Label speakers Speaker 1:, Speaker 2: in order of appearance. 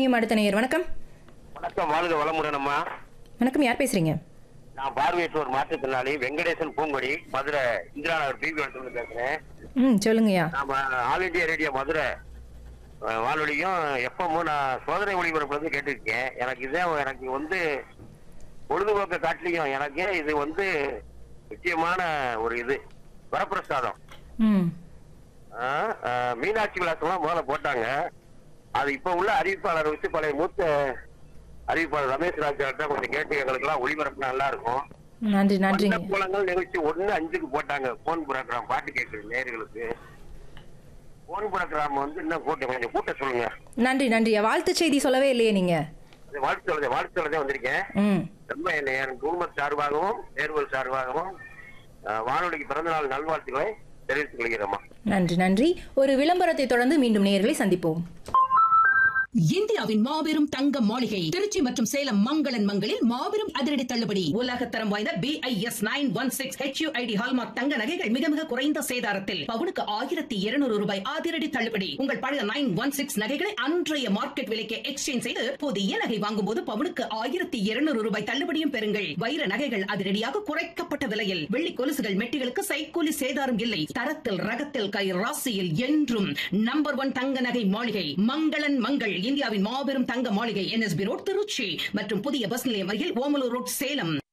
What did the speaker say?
Speaker 1: இணையும் அடுத்த நேயர் வணக்கம்
Speaker 2: வணக்கம் வாழ்க வளமுடன் அம்மா
Speaker 1: வணக்கம் யார் பேசுறீங்க
Speaker 2: நான் பார்வையற்றோர் மாற்றுத்திறனாளி வெங்கடேசன் பூங்கொடி மதுரை இந்திரா நகர் பிபி இடத்துல பேசுறேன்
Speaker 1: ம் சொல்லுங்கய்யா
Speaker 2: நாம ஆல் இந்தியா ரேடியோ மதுரை அஹ், வானொலியும் எப்பவும் நான் சோதனை ஒளிபரப்புல இருந்து கேட்டிருக்கேன் எனக்கு இதே எனக்கு வந்து பொழுதுபோக்கு காட்டிலையும் எனக்கு இது வந்து முக்கியமான ஒரு இது வரப்பிரசாதம்
Speaker 1: ம்
Speaker 2: ஆஹ், ஆஹ், மீனாட்சி விலாசம்லாம் முதல்ல போட்டாங்க அது இப்ப உள்ள அறிவிப்பாளர் வச்சு பழைய மூத்த அறிவிப்பாளர் ரமேஷ் ராஜா கொஞ்சம் கேட்டு எங்களுக்கெல்லாம் ஒளிபரப்பு நல்லா இருக்கும்
Speaker 1: நன்றி நன்றிங்க
Speaker 2: வண்ண கோலங்கள் நிகழ்ச்சி ஒண்ணு அஞ்சுக்கு போட்டாங்க போன் புரோகிராம் பாட்டு கேட்குறது நேயர்களுக்கு போன் புரோகிராம் வந்து இன்னும் கூட்டம் கொஞ்சம் கூட்ட சொல்லுங்க
Speaker 1: நன்றி நன்றியா வாழ்த்து செய்தி சொல்லவே இல்லையே நீங்க
Speaker 2: அது வாழ்த்து சொல்லதே வாழ்த்து சொல்லதே வந்திருக்கேன்
Speaker 1: ம்
Speaker 2: ரொம்ப என்னை என் குடும்ப சார்பாகவும் தேர்தல் சார்பாகவும் ஆஹ், வானொலிக்கு பிறந்தநாள் நல்வாழ்த்துக்களை தெரிவித்துக் கொள்கிறேம்மா
Speaker 1: நன்றி நன்றி ஒரு விளம்பரத்தை தொடர்ந்து மீண்டும் நேயர்களை சந்திப்போம்
Speaker 3: இந்தியாவின் மாபெரும் தங்க மாளிகை திருச்சி மற்றும் சேலம் மங்களன் மங்களில் மாபெரும் அதிரடி தள்ளுபடி உலகத்தரம் வாய்ந்த B I S nine one six HUID hallmark தங்க நகைகள் மிக மிக குறைந்த சேதாரத்தில் பவுனுக்கு ஆயிரத்தி இருநூறு ரூபாய் அதிரடி தள்ளுபடி உங்கள் பழைய நைன் ஒன் சிக்ஸ் நகைகளை அன்றைய மார்க்கெட் விலைக்கு எக்ஸ்சேஞ்ச் செய்து புதிய நகை வாங்கும் போது பவுனுக்கு ஆயிரத்தி இருநூறு ரூபாய் தள்ளுபடியும் பெறுங்கள் வைர நகைகள் அதிரடியாக குறைக்கப்பட்ட விலையில் வெள்ளி கொலுசுகள் மெட்டிகளுக்கு சைக்கூலி சேதாரம் இல்லை தரத்தில் ரகத்தில் கை ராசியில் என்றும் நம்பர் ஒன் தங்க நகை மாளிகை மங்களன் மங்கள் இந்தியாவின் மாபெரும் தங்க மாளிகை என்எஸ்பி ரோட் திருச்சி மற்றும் புதிய பஸ் நிலையம் அருகில் ஓமலூர் ரோட் சேலம்